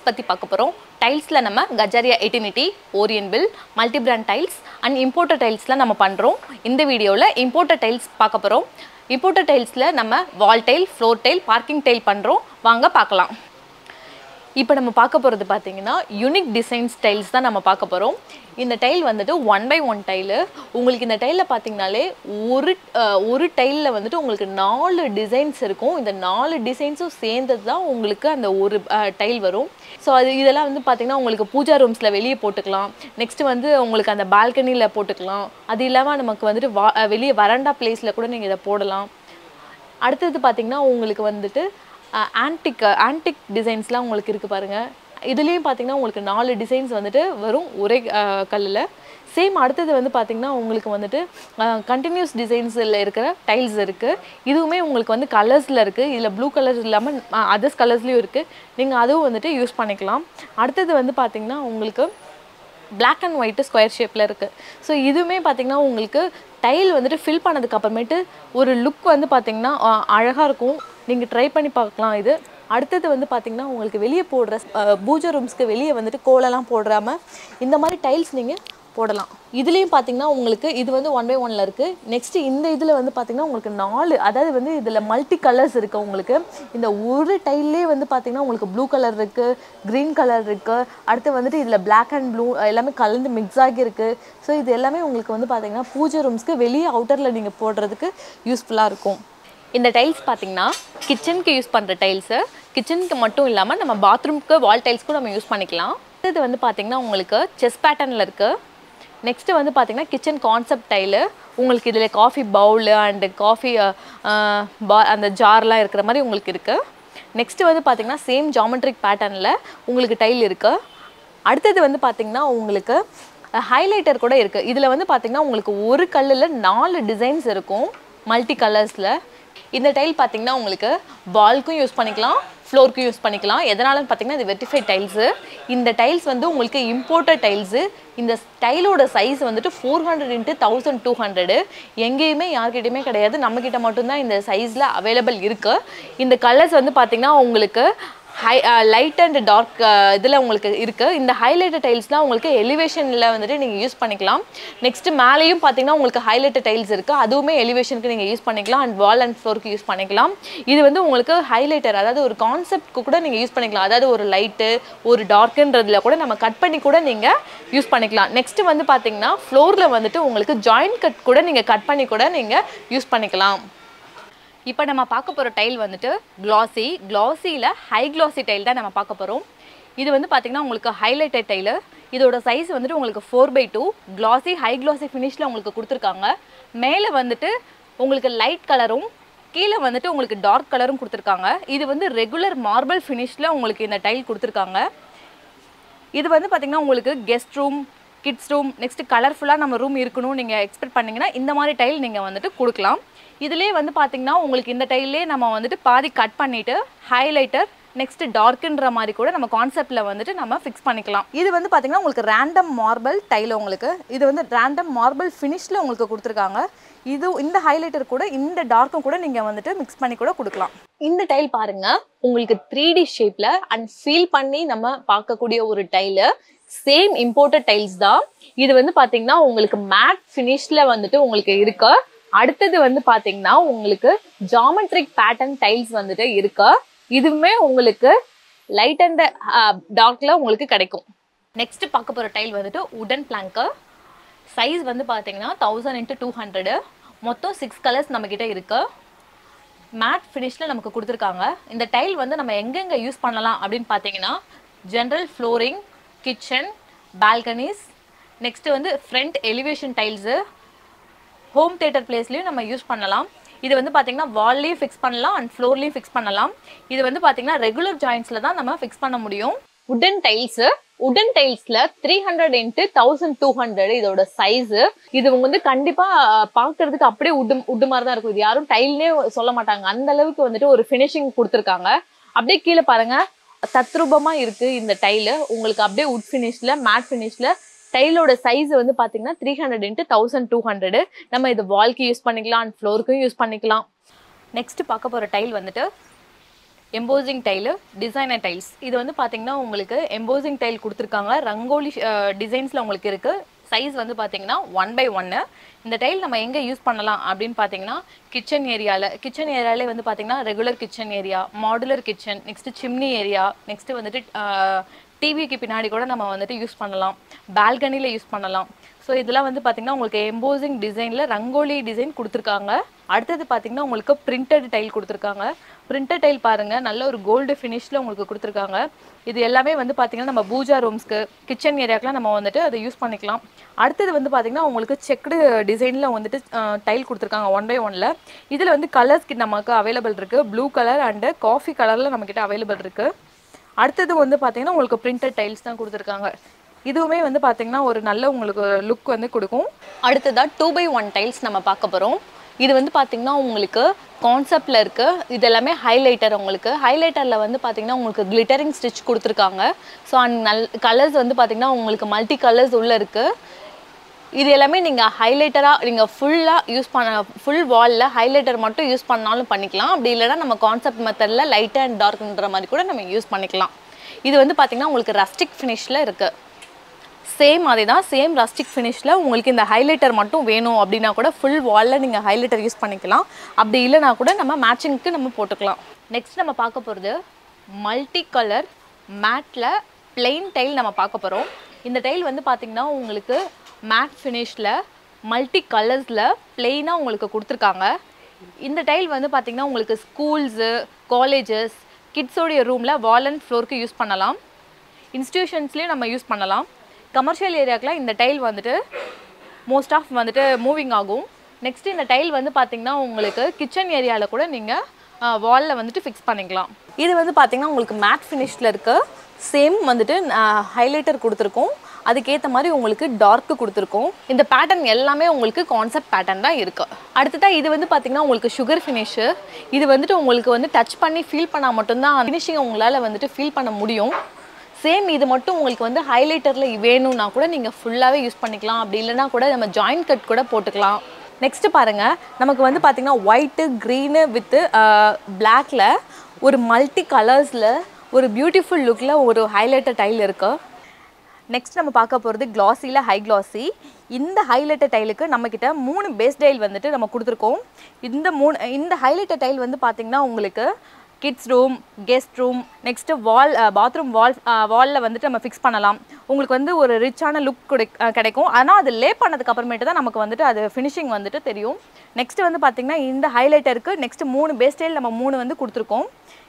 tiles பற்றி பார்க்க போகிறோம் டைல்ஸில் நம்ம Kajaria eternity Orient Bell multi brand tiles and imported டைல்ஸ்லாம் நம்ம பண்ணுறோம் இந்த வீடியோவில் இம்போர்ட்டட் டைல்ஸ் பார்க்க போகிறோம் இம்போர்ட்டட் டைல்ஸில் நம்ம wall tile floor tile parking tile பண்ணுறோம் வாங்க பார்க்கலாம் இப்போ நம்ம பார்க்க போகிறது பார்த்தீங்கன்னா யூனிக் டிசைன் ஸ்டைல்ஸ் தான் நம்ம பார்க்க போகிறோம் இந்த டைல் வந்துட்டு ஒன் பை ஒன் டைலு உங்களுக்கு இந்த டைலில் பார்த்தீங்கனாலே ஒரு அஹ், ஒரு டைலில் வந்துட்டு உங்களுக்கு நாலு டிசைன்ஸ் இருக்கும் இந்த நாலு டிசைன்ஸும் சேர்ந்தது தான் உங்களுக்கு அந்த ஒரு டைல் வரும் ஸோ அது இதெல்லாம் வந்து பார்த்தீங்கன்னா உங்களுக்கு பூஜா ரூம்ஸில் வெளியே போட்டுக்கலாம் நெக்ஸ்ட் வந்து உங்களுக்கு அந்த பால்கனியில் போட்டுக்கலாம் அது இல்லாமல் நமக்கு வந்துட்டு வா அஹ், வெளியே வராண்டா பிளேஸில் கூட நீங்கள் இதை போடலாம் அடுத்தது பார்த்தீங்கன்னா உங்களுக்கு வந்துட்டு ஆன்டிக் ஆன்டிக் டிசைன்ஸ்லாம் உங்களுக்கு இருக்குது பாருங்கள் இதுலேயும் பார்த்தீங்கன்னா உங்களுக்கு நாலு டிசைன்ஸ் வந்துட்டு வரும் ஒரே கல்லில் சேம் அடுத்தது வந்து பார்த்தீங்கன்னா உங்களுக்கு வந்துட்டு கண்டினியூஸ் டிசைன்ஸில் இருக்கிற டைல்ஸ் இருக்குது இதுவுமே உங்களுக்கு வந்து கலர்ஸில் இருக்குது இதில் ப்ளூ கலர் இல்லாமல் அதர்ஸ் கலர்ஸ்லேயும் இருக்குது நீங்கள் அதுவும் வந்துட்டு யூஸ் பண்ணிக்கலாம் அடுத்தது வந்து பார்த்தீங்கன்னா உங்களுக்கு பிளாக் அண்ட் ஒயிட்டு ஸ்கொயர் ஷேப்பில் இருக்குது ஸோ இதுவுமே பார்த்தீங்கன்னா உங்களுக்கு டைல் வந்துட்டு ஃபில் பண்ணதுக்கு அப்புறமேட்டு ஒரு லுக் வந்து பார்த்தீங்கன்னா அழகாக இருக்கும் நீங்கள் ட்ரை பண்ணி பார்க்கலாம் இது அடுத்தது வந்து பார்த்தீங்கன்னா உங்களுக்கு வெளியே போடுற அஹ், பூஜை ரூம்ஸ்க்கு வெளியே வந்துட்டு கோலம்லாம் போடாம இந்த மாதிரி டைல்ஸ் நீங்கள் போடலாம் இதுலேயும் பார்த்தீங்கன்னா உங்களுக்கு இது வந்து ஒன் பை ஒனில் இருக்குது நெக்ஸ்ட் இந்த இதில் வந்து பார்த்தீங்கன்னா உங்களுக்கு நாலு அதாவது வந்து இதில் மல்டி கலர்ஸ் இருக்குது உங்களுக்கு இந்த ஒரு டைல்லே வந்து பார்த்தீங்கன்னா உங்களுக்கு ப்ளூ கலர் இருக்குது க்ரீன் கலர் இருக்குது அடுத்து வந்துட்டு இதில் Black அண்ட் ப்ளூ எல்லாமே கலந்து மிக்ஸ் ஆகி இருக்குது ஸோ இது எல்லாமே உங்களுக்கு வந்து பார்த்தீங்கன்னா பூஜை ரூம்ஸ்க்கு வெளியே அவுட்டரில் நீங்கள் போடுறதுக்கு யூஸ்ஃபுல்லாக இருக்கும் இந்த டைல்ஸ் பார்த்தீங்கன்னா கிச்சனுக்கு யூஸ் பண்ணுற டைல்ஸு கிச்சனுக்கு மட்டும் இல்லாமல் நம்ம பாத்ரூம்க்கு வால் டைல்ஸ்க்கும் நம்ம யூஸ் பண்ணிக்கலாம் இது வந்து பார்த்தீங்கன்னா உங்களுக்கு செஸ் பேட்டர்னில் இருக்குது நெக்ஸ்ட்டு வந்து பார்த்தீங்கன்னா கிச்சன் கான்செப்ட் டைலு உங்களுக்கு இதில் காஃபி பவுலு அண்டு காஃபி பா அந்த ஜார்லாம் இருக்கிற மாதிரி உங்களுக்கு இருக்குது நெக்ஸ்ட்டு வந்து பார்த்தீங்கன்னா சேம் ஜாமெட்ரிக் பேட்டர்னில் உங்களுக்கு டைல் இருக்குது அடுத்தது வந்து பார்த்தீங்கன்னா உங்களுக்கு ஹைலைட்டர் கூட இருக்குது இதில் வந்து பார்த்தீங்கன்னா உங்களுக்கு ஒரு கல்லில் நாலு டிசைன்ஸ் இருக்கும் மல்டி கலர்ஸில் இந்த டைல் பார்த்தீங்கன்னா உங்களுக்கு வால்க்கும் யூஸ் பண்ணிக்கலாம் ஃப்ளோருக்கும் யூஸ் பண்ணிக்கலாம் எதனாலன்னு பார்த்தீங்கன்னா இது வெட்டிஃபைட் டைல்ஸு இந்த டைல்ஸ் வந்து உங்களுக்கு இம்போர்ட்டட் டைல்ஸு இந்த டைலோட சைஸ் வந்துட்டு four hundred into thousand two hundred எங்கேயுமே யார்கிட்டயுமே கிடையாது நம்மக்கிட்ட மட்டும்தான் இந்த சைஸில் அவைலபிள் இருக்குது இந்த கலர்ஸ் வந்து பார்த்தீங்கன்னா உங்களுக்கு ஹை லைட் அண்ட் டார்க் இதில் உங்களுக்கு இருக்குது இந்த ஹைலைட்டட் டைல்ஸ்லாம் உங்களுக்கு எலிவேஷனில் வந்துட்டு நீங்கள் யூஸ் பண்ணிக்கலாம் நெக்ஸ்ட் மேலேயும் பார்த்தீங்கன்னா உங்களுக்கு ஹைலைட்டட் டைல்ஸ் இருக்குது அதுவுமே எலிவேஷனுக்கு நீங்கள் யூஸ் பண்ணிக்கலாம் அண்ட் வால் அண்ட் ஃப்ளோருக்கு யூஸ் பண்ணிக்கலாம் இது வந்து உங்களுக்கு ஹைலைட்டர் அதாவது ஒரு கான்செப்ட்க்கு கூட நீங்கள் யூஸ் பண்ணிக்கலாம் அதாவது ஒரு லைட்டு ஒரு டார்க்குன்றதுல கூட நம்ம கட் பண்ணி கூட நீங்கள் யூஸ் பண்ணிக்கலாம் நெக்ஸ்ட் வந்து பார்த்தீங்கன்னா ஃப்ளோரில் வந்துட்டு உங்களுக்கு ஜாயிண்ட் கட் கூட நீங்கள் கட் பண்ணி கூட நீங்கள் யூஸ் பண்ணிக்கலாம் இப்போ நம்ம பார்க்க போகிற டைல் வந்துட்டு கிளாசி கிளாசியில் ஹை கிளாசி டைல் தான் நம்ம பார்க்க போகிறோம் இது வந்து பார்த்திங்கன்னா உங்களுக்கு ஹைலைட்டட் டைலு இதோட சைஸ் வந்துட்டு உங்களுக்கு four by two glossy high glossy ஃபினிஷில் உங்களுக்கு கொடுத்துருக்காங்க மேலே வந்துட்டு உங்களுக்கு லைட் கலரும் கீழே வந்துட்டு உங்களுக்கு டார்க் கலரும் கொடுத்துருக்காங்க இது வந்து ரெகுலர் மார்பிள் ஃபினிஷில் உங்களுக்கு இந்த டைல் கொடுத்துருக்காங்க இது வந்து பார்த்திங்கன்னா உங்களுக்கு guest room kids room next கலர்ஃபுல்லாக நம்ம ரூம் இருக்கணும் நீங்கள் எக்ஸ்பெக்ட் பண்ணீங்கன்னா இந்த மாதிரி டைல் நீங்கள் வந்துட்டு கொடுக்கலாம் இதுலேயே வந்து பார்த்திங்கன்னா உங்களுக்கு இந்த டைல்லே நம்ம வந்துட்டு பாதி கட் பண்ணிவிட்டு ஹைலைட்டர் நெக்ஸ்ட் டார்க்குன்ற மாதிரி கூட நம்ம கான்செப்டில் வந்துட்டு நம்ம ஃபிக்ஸ் பண்ணிக்கலாம் இது வந்து பார்த்திங்கன்னா உங்களுக்கு ரேண்டம் மார்பிள் டைல் உங்களுக்கு இது வந்து ரேண்டம் மார்பிள் ஃபினிஷில் உங்களுக்கு கொடுத்துருக்காங்க இது இந்த ஹைலைட்டர் கூட இந்த டார்க்கும் கூட நீங்கள் வந்துட்டு மிக்ஸ் பண்ணி கூட கொடுக்கலாம் இந்த டைல் பாருங்க உங்களுக்கு த்ரீ டி ஷேப்ல அண்ட் ஃபீல் பண்ணி நம்ம பார்க்கக்கூடிய ஒரு டைலு சேம் இம்போர்ட்டட் டைல்ஸ் தான் இது வந்து பாத்தீங்கன்னா உங்களுக்கு மேட் ஃபினிஷ்ல வந்துட்டு உங்களுக்கு இருக்கு அடுத்தது வந்து பாத்தீங்கன்னா உங்களுக்கு ஜாமெட்ரிக் பேட்டர்ன் டைல்ஸ் வந்துட்டு இருக்கு இதுவுமே உங்களுக்கு லைட் அண்ட் டார்க்ல உங்களுக்கு கிடைக்கும் நெக்ஸ்ட் பார்க்க போற டைல் வந்துட்டு உடன் பிளாங்க்கு சைஸ் வந்து பார்த்தீங்கன்னா தௌசண்ட் இன்ட்டு டூ ஹண்ட்ரடு மொத்தம் சிக்ஸ் கலர்ஸ் நம்மக்கிட்ட இருக்கு மேட் ஃபினிஷில் நமக்கு கொடுத்துருக்காங்க இந்த டைல் வந்து நம்ம எங்கெங்கே யூஸ் பண்ணலாம் அப்படின்னு பார்த்தீங்கன்னா general flooring kitchen balconies next வந்து front elevation tiles home theatre பிளேஸ்லையும் நம்ம யூஸ் பண்ணலாம் இது வந்து பார்த்தீங்கன்னா வால்லையும் ஃபிக்ஸ் பண்ணலாம் அண்ட் ஃப்ளோர்லையும் ஃபிக்ஸ் பண்ணலாம் இது வந்து பார்த்தீங்கன்னா ரெகுலர் ஜாயின்ஸில் தான் நம்ம ஃபிக்ஸ் பண்ண முடியும் உடன் டைல்ஸு உடன் டைல்ஸ்ல three hundred into thousand two hundred இதோட சைஸ் இது வந்து கண்டிப்பா அஹ், பார்க்கிறதுக்கு அப்படியே உட்டு உட்டு மாதிரி தான் இருக்கும் இது யாரும் டைல்னே சொல்ல மாட்டாங்க அந்த அளவுக்கு வந்துட்டு ஒரு ஃபினிஷிங் கொடுத்துருக்காங்க அப்படியே கீழே பாருங்க தத்ரூபமா இருக்கு இந்த டைலு உங்களுக்கு அப்படியே உட் ஃபினிஷ்ல மேட் ஃபினிஷ்ல டைலோட சைஸ் வந்து பாத்தீங்கன்னா three hundred into thousand two hundred நம்ம இது வால்க்கு யூஸ் பண்ணிக்கலாம் அண்ட் ஃப்ளோருக்கும் யூஸ் பண்ணிக்கலாம் நெக்ஸ்ட் பார்க்க போற டைல் வந்துட்டு எம்போசிங் டைலு டிசைனர் டைல்ஸ் இது வந்து பார்த்தீங்கன்னா உங்களுக்கு எம்போசிங் டைல் கொடுத்துருக்காங்க ரங்கோலி டிசைன்ஸில் உங்களுக்கு இருக்குது சைஸ் வந்து பார்த்தீங்கன்னா ஒன் பை ஒன்று இந்த டைல் நம்ம எங்கே யூஸ் பண்ணலாம் அப்படின்னு பார்த்தீங்கன்னா கிச்சன் ஏரியாவில் கிச்சன் ஏரியாலே வந்து பார்த்தீங்கன்னா regular kitchen area modular kitchen next chimney area next வந்துட்டு டிவிக்கு பின்னாடி கூட நம்ம வந்துட்டு யூஸ் பண்ணலாம் பால்கனியில் யூஸ் பண்ணலாம் ஸோ இதெல்லாம் வந்து பார்த்தீங்கன்னா உங்களுக்கு எம்போசிங் டிசைனில் ரங்கோலி டிசைன் கொடுத்துருக்காங்க அடுத்தது பார்த்தீங்கன்னா உங்களுக்கு பிரிண்டட் டைல் கொடுத்துருக்காங்க பிரிண்டட் டைல் பாருங்கள் நல்ல ஒரு கோல்டு ஃபினிஷில் உங்களுக்கு கொடுத்துருக்காங்க இது எல்லாமே வந்து பார்த்தீங்கன்னா நம்ம பூஜா ரூம்ஸ்க்கு கிச்சன் ஏரியாக்கெலாம் நம்ம வந்துட்டு அதை யூஸ் பண்ணிக்கலாம் அடுத்தது வந்து பார்த்தீங்கன்னா உங்களுக்கு செக்குடு டிசைனில் வந்துட்டு டைல் கொடுத்துருக்காங்க ஒன் பை ஒனில் இதில் வந்து கலர்ஸ் நமக்கு அவைலபிள் இருக்குது ப்ளூ கலர் அண்டு காஃபி கலரில் நம்மக்கிட்ட அவைலபிள் இருக்குது அடுத்தது வந்து பார்த்தீங்கன்னா உங்களுக்கு பிரிண்டட் டைல்ஸ் தான் கொடுத்துருக்காங்க இதுவுமே வந்து பார்த்தீங்கன்னா ஒரு நல்ல உங்களுக்கு லுக் வந்து கொடுக்கும் அடுத்ததாக டூ பை ஒன் டைல்ஸ் நம்ம பார்க்க போகிறோம் இது வந்து பார்த்தீங்கன்னா உங்களுக்கு கான்செப்டில் இருக்குது இது எல்லாமே ஹைலைட்டர் உங்களுக்கு ஹைலைட்டரில் வந்து பார்த்தீங்கன்னா உங்களுக்கு கிளிட்டரிங் ஸ்டிச் கொடுத்துருக்காங்க ஸோ அண்ட் நல் கலர்ஸ் வந்து பார்த்தீங்கன்னா உங்களுக்கு மல்டி கலர்ஸ் உள்ளே இருக்குது இது எல்லாமே நீங்கள் ஹைலைட்டராக நீங்கள் ஃபுல்லாக யூஸ் பண்ண ஃபுல் வாலில் ஹைலைட்டர் மட்டும் யூஸ் பண்ணாலும் பண்ணிக்கலாம் அப்படி இல்லைன்னா நம்ம கான்செப்ட் மெத்தடில் லைட் அண்ட் டார்க்ன்ற மாதிரி கூட நம்ம யூஸ் பண்ணிக்கலாம் இது வந்து பார்த்திங்கன்னா உங்களுக்கு ரஸ்டிக் ஃபினிஷில் இருக்குது சேம் அதே தான் சேம் ரஸ்டிக் ஃபினிஷில் உங்களுக்கு இந்த ஹைலைட்டர் மட்டும் வேணும் அப்படின்னா கூட ஃபுல் வாலில் நீங்கள் ஹைலைட்டர் யூஸ் பண்ணிக்கலாம் அப்படி இல்லைனா கூட நம்ம மேட்சிங்க்கு நம்ம போட்டுக்கலாம் நெக்ஸ்ட் நம்ம பார்க்க போகிறது மல்டி கலர் மேட்டில் plain டைல் நம்ம பார்க்க போகிறோம் இந்த டைல் வந்து பார்த்திங்கன்னா உங்களுக்கு மேட் ஃபினிஷில் மல்டி கலர்ஸில் பிளெயினாக உங்களுக்கு கொடுத்துருக்காங்க இந்த டைல் வந்து பார்த்திங்கன்னா உங்களுக்கு ஸ்கூல்ஸு காலேஜஸ் கிட்ஸோடைய ரூமில் வால் அண்ட் ஃப்ளோருக்கு யூஸ் பண்ணலாம் இன்ஸ்டியூஷன்ஸ்லேயும் நம்ம யூஸ் பண்ணலாம் கமர்ஷியல் ஏரியாக்கெலாம் இந்த டைல் வந்துட்டு மோஸ்ட் ஆஃப் வந்துட்டு மூவிங் ஆகும் நெக்ஸ்ட் இந்த டைல் வந்து பார்த்திங்கன்னா உங்களுக்கு கிச்சன் ஏரியாவில் கூட நீங்கள் வாலில் வந்துட்டு ஃபிக்ஸ் பண்ணிக்கலாம் இது வந்து பார்த்திங்கன்னா உங்களுக்கு மேட் ஃபினிஷில் இருக்க சேம் வந்துட்டு ஹைலைட்டர் கொடுத்துருக்கோம் அதுக்கேற்ற மாதிரி உங்களுக்கு டார்க்கு கொடுத்துருக்கோம் இந்த பேட்டர்ன் எல்லாமே உங்களுக்கு கான்செப்ட் பேட்டர்ன் தான் இருக்குது அடுத்ததாக இது வந்து பார்த்திங்கன்னா உங்களுக்கு சுகர் ஃபினிஷு இது வந்துட்டு உங்களுக்கு வந்து டச் பண்ணி ஃபீல் பண்ணால் மட்டும்தான் ஃபினிஷிங் உங்களால் வந்துட்டு ஃபீல் பண்ண முடியும் சேம் இது மட்டும் உங்களுக்கு வந்து ஹைலைட்டரில் வேணும்னா கூட நீங்கள் ஃபுல்லாகவே யூஸ் பண்ணிக்கலாம் அப்படி இல்லைனா கூட நம்ம ஜாயிண்ட் கட் கூட போட்டுக்கலாம் நெக்ஸ்ட் பாருங்க நமக்கு வந்து பார்த்தீங்கன்னா ஒயிட்டு க்ரீனு வித்து பிளாக்ல ஒரு மல்டி கலர்ஸில் ஒரு பியூட்டிஃபுல் லுக்கில் ஒரு ஹைலைட்டர் டைல் இருக்கு நெக்ஸ்ட் நம்ம பார்க்க போகிறது கிளாஸியில் ஹை கிளாஸி இந்த ஹைலைட்டர் டைலுக்கு நம்மக்கிட்ட மூணு பேஸ் டைல் வந்துட்டு நம்ம கொடுத்துருக்கோம் இந்த மூணு இந்த ஹைலைட்டர் டைல் வந்து பார்த்திங்கன்னா உங்களுக்கு kids room guest room next wall bathroom wall வாலில் வந்துட்டு நம்ம ஃபிக்ஸ் பண்ணலாம் உங்களுக்கு வந்து ஒரு ரிச்சான லுக் கிடைக்கும் ஆனால் அது லே பண்ணதுக்கு அப்புறமேட்டு தான் நமக்கு வந்துட்டு அது ஃபினிஷிங் வந்துட்டு தெரியும் நெக்ஸ்ட் வந்து பார்த்திங்கன்னா இந்த ஹைலைட்டருக்கு நெக்ஸ்ட் மூணு பேஸ் டைல் நம்ம மூணு வந்து கொடுத்துருக்கோம்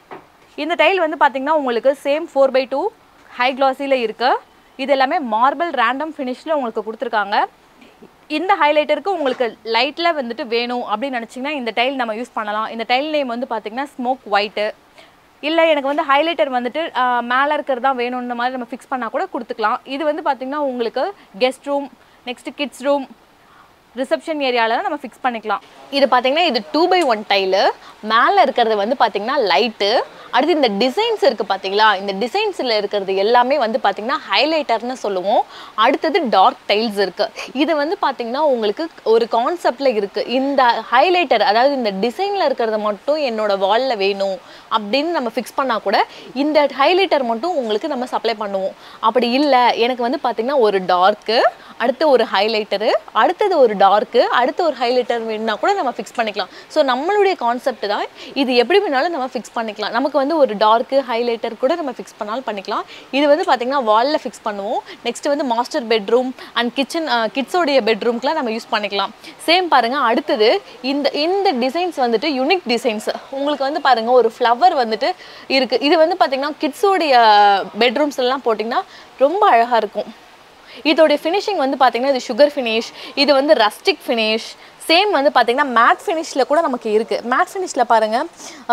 இந்த டைல் வந்து பார்த்திங்கன்னா உங்களுக்கு same four by two high கிளாஸியில் இருக்கு இது எல்லாமே மார்பிள் ரேண்டம் ஃபினிஷில் உங்களுக்கு கொடுத்துருக்காங்க இந்த ஹைலைட்டருக்கு உங்களுக்கு லைட்டில் வந்துட்டு வேணும் அப்படின்னு நினச்சிங்கன்னா இந்த டைல் நம்ம யூஸ் பண்ணலாம் இந்த டைல் நேம் வந்து பார்த்திங்கன்னா ஸ்மோக் ஒயிட்டு இல்லை எனக்கு வந்து ஹைலைட்டர் வந்துட்டு மேலே இருக்கிறது தான் வேணுன்ற மாதிரி நம்ம ஃபிக்ஸ் பண்ணால் கூட கொடுத்துக்கலாம் இது வந்து பார்த்திங்கன்னா உங்களுக்கு guest room next kids room reception ஏரியாவில் நம்ம ஃபிக்ஸ் பண்ணிக்கலாம் இது பார்த்தீங்கன்னா இது டூ பை ஒன் டைலு மேலே இருக்கிறது வந்து பார்த்தீங்கன்னா லைட்டு அடுத்து இந்த டிசைன்ஸ் இருக்குது பார்த்தீங்களா இந்த டிசைன்ஸில் இருக்கிறது எல்லாமே வந்து பார்த்தீங்கன்னா ஹைலைட்டர்னு சொல்லுவோம் அடுத்தது டார்க் டைல்ஸ் இருக்குது இது வந்து பார்த்தீங்கன்னா உங்களுக்கு ஒரு கான்செப்டில் இருக்குது இந்த ஹைலைட்டர் அதாவது இந்த டிசைனில் இருக்கிறத மட்டும் என்னோட வாலில் வேணும் அப்படின்னு நம்ம ஃபிக்ஸ் பண்ணால் கூட இந்த ஹைலைட்டர் மட்டும் உங்களுக்கு நம்ம சப்ளை பண்ணுவோம் அப்படி இல்லை எனக்கு வந்து பார்த்தீங்கன்னா ஒரு டார்க்கு அடுத்து ஒரு ஹைலைட்டரு அடுத்தது ஒரு டார்க்கு அடுத்து ஒரு ஹைலைட்டர் வேணும்னா கூட நம்ம ஃபிக்ஸ் பண்ணிக்கலாம் ஸோ நம்மளுடைய கான்செப்ட் தான் இது எப்படி வேணாலும் நம்ம ஃபிக்ஸ் பண்ணிக்கலாம் நமக்கு வந்து ஒரு டார்க்கு ஹைலைட்டர் கூட நம்ம ஃபிக்ஸ் பண்ணாலும் பண்ணிக்கலாம் இது வந்து பார்த்திங்கன்னா வாலில் ஃபிக்ஸ் பண்ணுவோம் நெக்ஸ்ட் வந்து மாஸ்டர் பெட்ரூம் அண்ட் கிச்சன் கிட்ஸோடைய பெட்ரூம்க்குலாம் நம்ம யூஸ் பண்ணிக்கலாம் சேம் பாருங்கள் அடுத்தது இந்த இந்த டிசைன்ஸ் வந்துட்டு யூனிக் டிசைன்ஸ் உங்களுக்கு வந்து பாருங்கள் ஒரு ஃப்ளவர் வந்துட்டு இருக்குது இது வந்து பார்த்திங்கன்னா கிட்ஸோடைய பெட்ரூம்ஸ் எல்லாம் போட்டிங்கன்னா ரொம்ப அழகாக இருக்கும் இதோடைய ஃபினிஷிங் வந்து பார்த்தீங்கன்னா இது சுகர் ஃபினிஷ் இது வந்து ரஸ்டிக் ஃபினிஷ் சேம் வந்து பார்த்தீங்கன்னா மேட் ஃபினிஷில் கூட நமக்கு இருக்குது மேட் ஃபினிஷில் பாருங்கள்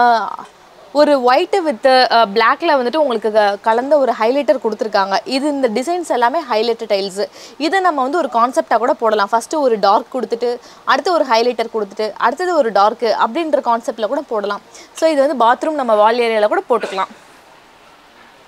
ஒரு ஒயிட்டு வித் பிளாக்ல வந்துட்டு உங்களுக்கு க- கலந்த ஒரு ஹைலைட்டர் கொடுத்துருக்காங்க இது இந்த டிசைன்ஸ் எல்லாமே ஹைலைட்டர் டைல்ஸு இதை நம்ம வந்து ஒரு கான்செப்டாக கூட போடலாம் ஃபஸ்ட்டு ஒரு டார்க் கொடுத்துட்டு அடுத்து ஒரு ஹைலைட்டர் கொடுத்துட்டு அடுத்தது ஒரு டார்க்கு அப்படின்ற கான்செப்டில் கூட போடலாம் ஸோ இது வந்து பாத்ரூம் நம்ம வால் ஏரியாவில் கூட போட்டுக்கலாம்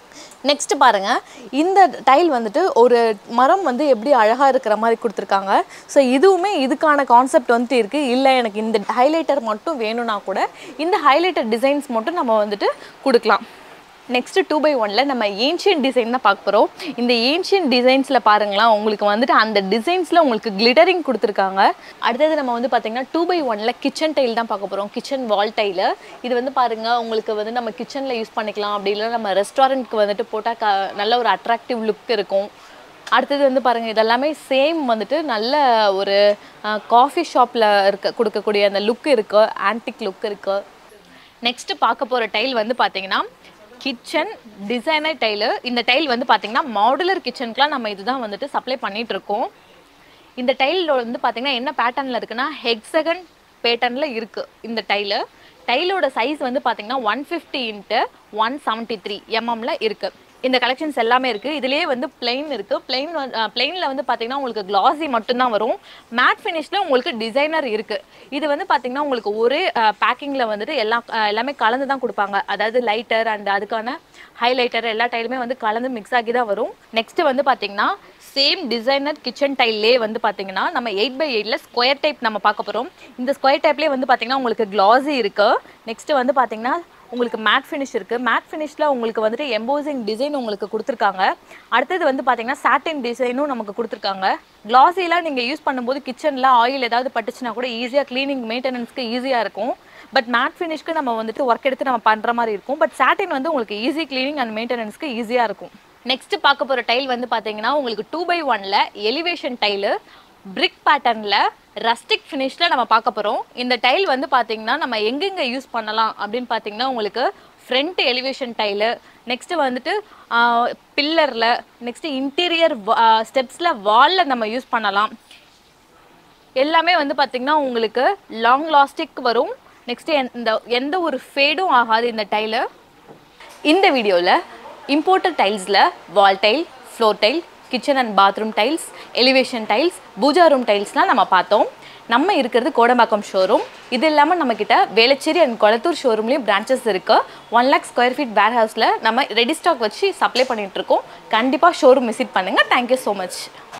நெக்ஸ்ட் பாருங்க இந்த டைல் வந்துட்டு ஒரு மரம் வந்து எப்படி அழகாக இருக்கிற மாதிரி கொடுத்துருக்காங்க ஸோ இதுவுமே இதுக்கான கான்செப்ட் வந்துட்டு இருக்குது இல்லை எனக்கு இந்த ஹைலைட்டர் மட்டும் வேணும்னா கூட இந்த ஹைலைட்டர் டிசைன்ஸ் மட்டும் நம்ம வந்துட்டு கொடுக்கலாம் நெக்ஸ்ட் டூ பை ஒனில் நம்ம ஏன்ஷியன் டிசைன் தான் பார்க்க போகிறோம் இந்த ஏன்ஷியன் டிசைன்ஸில் பாருங்களேன் உங்களுக்கு வந்துட்டு அந்த டிசைன்ஸில் உங்களுக்கு கிளிட்டரிங் கொடுத்துருக்காங்க அடுத்தது நம்ம வந்து பார்த்திங்கன்னா டூ பை ஒனில் கிச்சன் டைல் தான் பார்க்க போகிறோம் கிச்சன் வால் டைலு இது வந்து பாருங்கள் உங்களுக்கு வந்து நம்ம கிச்சனில் யூஸ் பண்ணிக்கலாம் அப்படி இல்லைன்னா நம்ம ரெஸ்டாரண்ட்க்கு வந்துட்டு போட்டால் க நல்ல ஒரு அட்ராக்டிவ் லுக் இருக்கும் அடுத்தது வந்து பாருங்கள் இதெல்லாமே சேம் வந்துட்டு நல்ல ஒரு காஃபி ஷாப்பில் இருக்க கொடுக்கக்கூடிய அந்த லுக் இருக்குது ஆன்டிக் லுக் இருக்குது நெக்ஸ்ட் பார்க்க போகிற டைல் வந்து பார்த்தீங்கன்னா கிச்சன் டிசைனர் டைலு இந்த டைல் வந்து பார்த்தீங்கன்னா மாடுலர் கிச்சனுக்குலாம் நம்ம இதுதான் வந்துட்டு சப்ளை பண்ணிட்டு இருக்கோம் இந்த டைலில் வந்து பார்த்தீங்கன்னா என்ன பேட்டர்னில் இருக்குன்னா ஹெக்ஸகன் பேட்டர்னில் இருக்குது இந்த டைலு டைலோட சைஸ் வந்து பார்த்தீங்கன்னா one fifty into one seventy three எம்எம்ல இருக்குது இந்த கலெக்ஷன்ஸ் எல்லாமே இருக்குது இதுலேயே வந்து பிளெயின் இருக்குது பிளெயின் பிளெயினில் வந்து பார்த்தீங்கன்னா உங்களுக்கு கிளாஸி மட்டும்தான் வரும் மேட் ஃபினிஷில் உங்களுக்கு டிசைனர் இருக்குது இது வந்து பார்த்தீங்கன்னா உங்களுக்கு ஒரே பேக்கிங்கில் வந்துட்டு எல்லாம் அஹ், எல்லாமே கலந்து தான் கொடுப்பாங்க அதாவது லைட்டர் அண்ட் அதுக்கான ஹைலைட்டர் எல்லா டைலுமே வந்து கலந்து மிக்ஸ் ஆகி தான் வரும் நெக்ஸ்ட் வந்து பார்த்தீங்கன்னா சேம் டிசைனர் கிச்சன் டைல்லே வந்து பார்த்தீங்கன்னா நம்ம எயிட் பை எயிட்டில் ஸ்கொயர் டைப் நம்ம பார்க்க போகிறோம் இந்த ஸ்கொயர் டைப்லேயே வந்து பார்த்தீங்கன்னா உங்களுக்கு கிளாஸி இருக்குது நெக்ஸ்ட் வந்து பார்த்தீங்கன்னா உங்களுக்கு மேட் ஃபினிஷ் இருக்குது மேட் ஃபினிஷில் உங்களுக்கு வந்துட்டு எம்போசிங் டிசைன் உங்களுக்கு கொடுத்துருக்காங்க அடுத்தது வந்து பார்த்தீங்கன்னா சாட்டின் டிசைனும் நமக்கு கொடுத்துருக்காங்க கிளாஸிலாம் நீங்கள் யூஸ் பண்ணும்போது கிச்சனில் ஆயில் ஏதாவது பட்டுச்சுன்னா கூட ஈஸியாக க்ளீனிங் மெயின்டெனன்ஸ்க்கு ஈஸியாக இருக்கும் பட் மேட் ஃபினிஷ்க்கு நம்ம வந்துட்டு ஒர்க் எடுத்து நம்ம பண்ணுற மாதிரி இருக்கும் பட் சாட்டின் வந்து உங்களுக்கு ஈஸி க்ளீனிங் அண்ட் மெயின்டெனன்ஸ்க்கு ஈஸியாக இருக்கும் நெக்ஸ்ட் பார்க்க போகிற டைல் வந்து பார்த்தீங்கன்னா உங்களுக்கு டூ பை ஒனில் எலிவேஷன் டைலு பிரிக் பேட்டர்னில் ரஸ்டிக் ஃபினிஷில் நம்ம பார்க்க போகிறோம் இந்த டைல் வந்து பார்த்தீங்கன்னா நம்ம எங்கெங்கே யூஸ் பண்ணலாம் அப்படின்னு பார்த்தீங்கன்னா உங்களுக்கு ஃப்ரண்ட் எலிவேஷன் டைலு நெக்ஸ்ட்டு வந்துட்டு பில்லரில் நெக்ஸ்ட்டு இன்டீரியர் ஸ்டெப்ஸில் வாலில் நம்ம யூஸ் பண்ணலாம் எல்லாமே வந்து பார்த்திங்கன்னா உங்களுக்கு லாங் லாஸ்டிக் வரும் நெக்ஸ்ட்டு இந்த எந்த ஒரு ஃபேடும் ஆகாது இந்த டைலு இந்த வீடியோவில் இம்போர்ட்டட் டைல்ஸில் wall tile floor tile kitchen and bathroom tiles elevation tiles pooja room டைல்ஸ்லாம் நம்ம பார்த்தோம் நம்ம இருக்கிறது கோடம்பாக்கம் ஷோரூம் இது இல்லாமல் நம்மக்கிட்ட வேளச்சேரி அண்ட் கொளத்தூர் ஷோரூம்லேயும் பிரான்ச்சஸ் இருக்குது ஒன் லேக் ஸ்கொயர் ஃபீட் வேர் ஹவுஸில் நம்ம ரெடி ஸ்டாக் வச்சு சப்ளை பண்ணிகிட்ருக்கோம் கண்டிப்பாக ஷோரூம் விசிட் பண்ணுங்கள் தேங்க்யூ ஸோ மச்